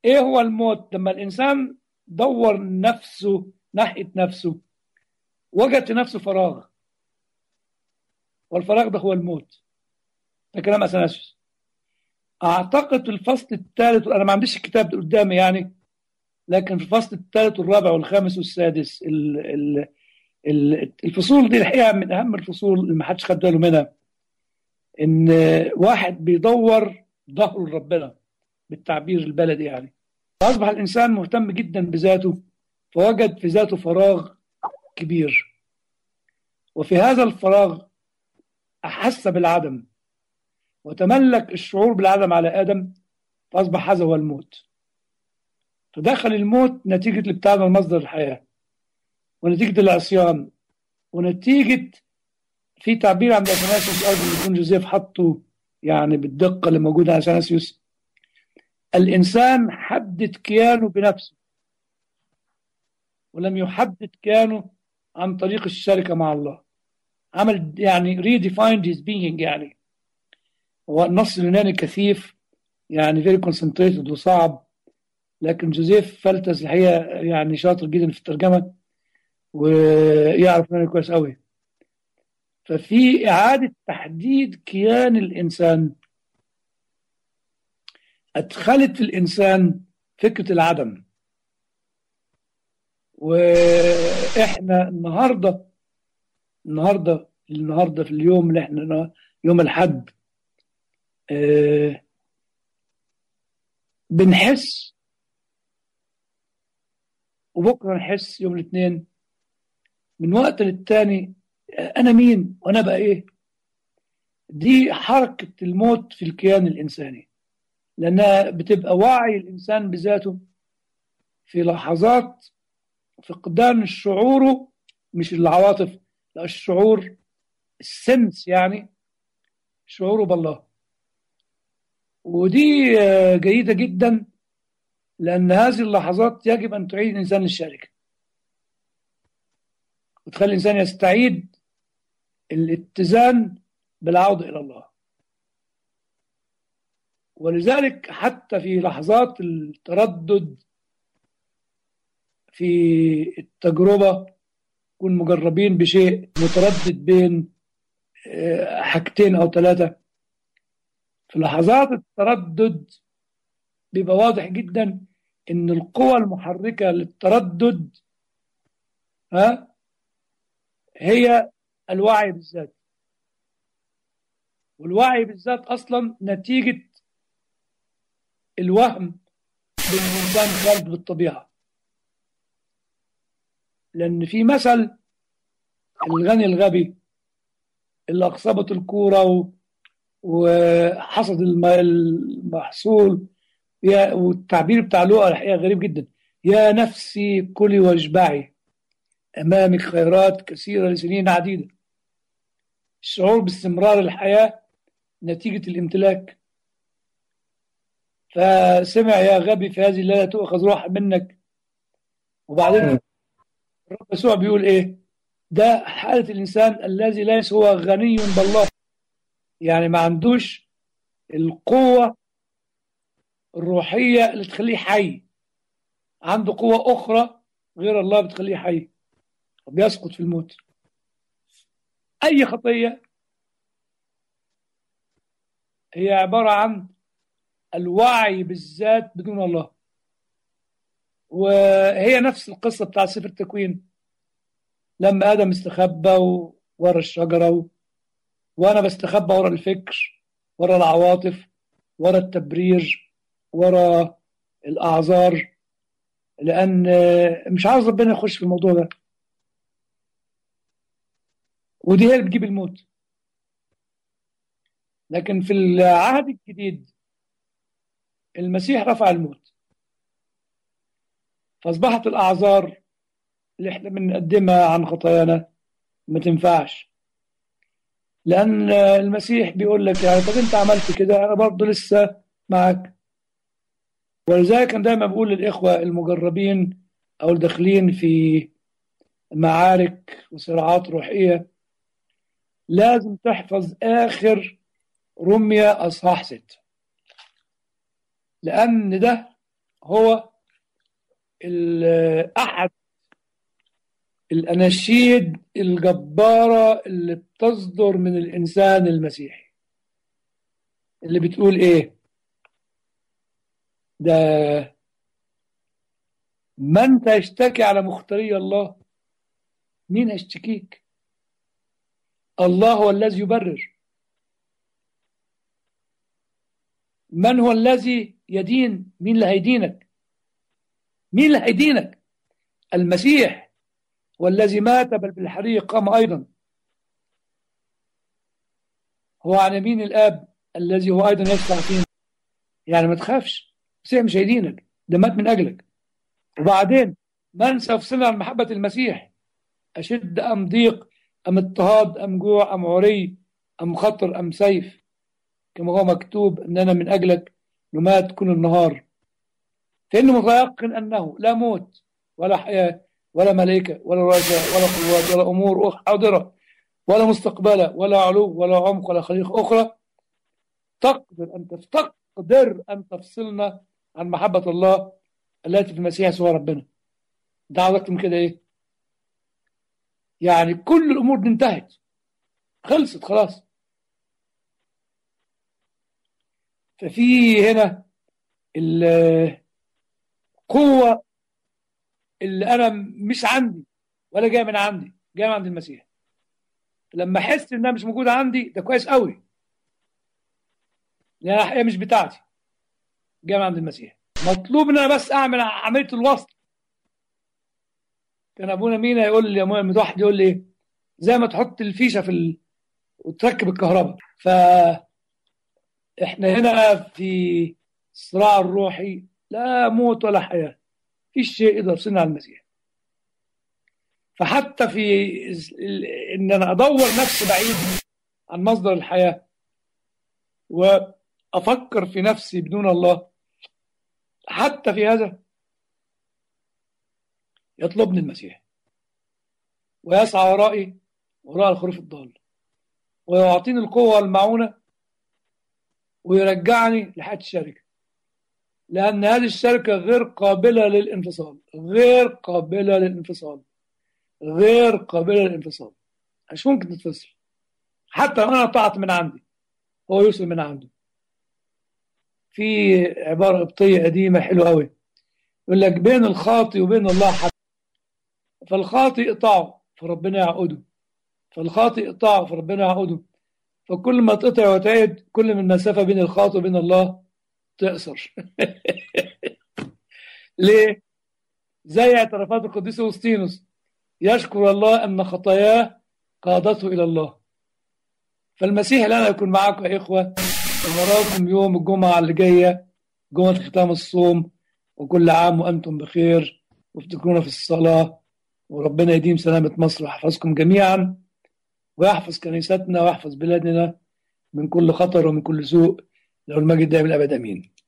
ايه هو الموت لما الانسان دور نفسه ناحيه نفسه وجد في نفسه فراغ والفراغ ده هو الموت ده كلام اثناسيوس اعتقد في الفصل الثالث انا ما عنديش الكتاب ده قدامي يعني لكن في الفصل الثالث والرابع والخامس والسادس ال ال ال الفصول دي الحقيقه من اهم الفصول اللي ما حدش خد باله منها ان واحد بيدور ظهره لربنا بالتعبير البلدي يعني فاصبح الانسان مهتم جدا بذاته فوجد في ذاته فراغ كبير وفي هذا الفراغ احس بالعدم وتملك الشعور بالعدم على ادم فاصبح هذا هو الموت فدخل الموت نتيجه الابتعاد عن مصدر الحياه ونتيجه العصيان ونتيجه في تعبير عند اثناسيوس ارجو يكون جوزيف حطه يعني بالدقه اللي موجوده عند اثناسيوس الانسان حدد كيانه بنفسه ولم يحدد كيانه عن طريق الشركه مع الله عمل يعني redefined his being يعني هو النص اليوناني كثيف يعني فيري كونسنتريتد وصعب لكن جوزيف فلتس الحقيقه يعني شاطر جدا في الترجمه ويعرف يوناني كويس قوي ففي اعاده تحديد كيان الانسان ادخلت في الانسان فكره العدم واحنا النهارده النهارده النهارده في اليوم اللي احنا يوم الحد اه بنحس وبكره نحس يوم الاثنين من وقت للتاني انا مين وانا بقى ايه دي حركه الموت في الكيان الانساني لانها بتبقى وعي الانسان بذاته في لحظات فقدان شعوره مش العواطف لا الشعور السنس يعني شعوره بالله ودي جيدة جدا لأن هذه اللحظات يجب أن تعيد الإنسان للشركة وتخلي الإنسان يستعيد الاتزان بالعودة إلى الله ولذلك حتى في لحظات التردد في التجربة نكون مجربين بشيء متردد بين حاجتين أو ثلاثة في لحظات التردد بيبقى واضح جدا إن القوى المحركة للتردد ها هي الوعي بالذات والوعي بالذات أصلا نتيجة الوهم بالإنسان خالد بالطبيعة لأن في مثل الغني الغبي اللي أقصبت الكورة و... وحصد الم... المحصول يا... والتعبير بتاع لؤى الحقيقة غريب جدا يا نفسي كلي واشبعي أمامك خيرات كثيرة لسنين عديدة الشعور باستمرار الحياة نتيجة الامتلاك فسمع يا غبي في هذه الليلة تؤخذ روح منك وبعدين الرب يسوع بيقول ايه ده حالة الإنسان الذي ليس هو غني بالله يعني ما عندوش القوة الروحية اللي تخليه حي عنده قوة أخرى غير الله بتخليه حي وبيسقط في الموت أي خطية هي عبارة عن الوعي بالذات بدون الله وهي نفس القصة بتاع سفر التكوين لما آدم استخبى ورا الشجرة و... وأنا بستخبى ورا الفكر ورا العواطف ورا التبرير ورا الأعذار لأن مش عاوز ربنا يخش في الموضوع ده ودي هي اللي بتجيب الموت لكن في العهد الجديد المسيح رفع الموت فأصبحت الأعذار اللي احنا بنقدمها عن خطايانا ما تنفعش لأن المسيح بيقول لك يعني طب أنت عملت كده أنا برضه لسه معك ولذلك كان دايما بقول للإخوة المجربين أو الداخلين في معارك وصراعات روحية لازم تحفظ آخر رمية أصحاح ست لأن ده هو ال- أحد الأناشيد الجبارة اللي بتصدر من الإنسان المسيحي اللي بتقول إيه ده من تشتكي على مختاري الله مين هيشتكيك الله هو الذي يبرر من هو الذي يدين مين اللي هيدينك مين اللي هيدينك المسيح والذي مات بل بالحريق قام أيضا هو عن يمين الآب الذي هو أيضا يشفع فينا يعني ما تخافش المسيح مش هيدينك ده مات من أجلك وبعدين من سيفصلنا عن محبة المسيح أشد أم ضيق أم اضطهاد أم جوع أم عري أم خطر أم سيف كما هو مكتوب أننا من أجلك نمات كل النهار فإنه متيقن أنه لا موت ولا حياة ولا ملائكة ولا رجاء ولا قوات ولا أمور حاضرة ولا مستقبلة ولا علو ولا عمق ولا خليقة أخرى تقدر أن تقدر أن تفصلنا عن محبة الله التي في المسيح سوى ربنا دعوة من كده إيه يعني كل الأمور دي انتهت خلصت خلاص ففي هنا القوة اللي أنا مش عندي ولا جاية من عندي جاية من عند المسيح لما أحس إنها مش موجودة عندي ده كويس قوي لأن الحقيقة مش بتاعتي جاية من عند المسيح مطلوب إن أنا بس أعمل عملية الوصل كان أبونا مينا يقول لي أبونا واحد يقول لي إيه زي ما تحط الفيشة في ال... وتركب الكهرباء ف احنا هنا في الصراع الروحي لا موت ولا حياة فيش شيء يقدر يفصلنا عن المسيح فحتى في ان انا ادور نفسي بعيد عن مصدر الحياة وافكر في نفسي بدون الله حتى في هذا يطلبني المسيح ويسعى ورائي وراء الخروف الضال ويعطيني القوة والمعونة ويرجعني لحياة الشركة لأن هذه الشركة غير قابلة للانفصال غير قابلة للانفصال غير قابلة للانفصال مش ممكن تتفصل حتى لو أنا طلعت من عندي هو يوصل من عنده في عبارة قبطية قديمة حلوة قوي يقول لك بين الخاطي وبين الله حد فالخاطي اقطعه فربنا يعقده فالخاطي اقطعه فربنا يعقده فكل ما تقطع وتعد كل ما المسافة بين الخاطئ وبين الله تقصر ليه؟ زي اعترافات القديس أوسطينوس يشكر الله أن خطاياه قادته إلى الله فالمسيح لنا يكون معكم يا إخوة ونراكم يوم الجمعة اللي جاية جمعة ختام الصوم وكل عام وأنتم بخير وافتكرونا في الصلاة وربنا يديم سلامة مصر ويحفظكم جميعا ويحفظ كنيستنا ويحفظ بلادنا من كل خطر ومن كل سوء له المجد دائما الأبد أمين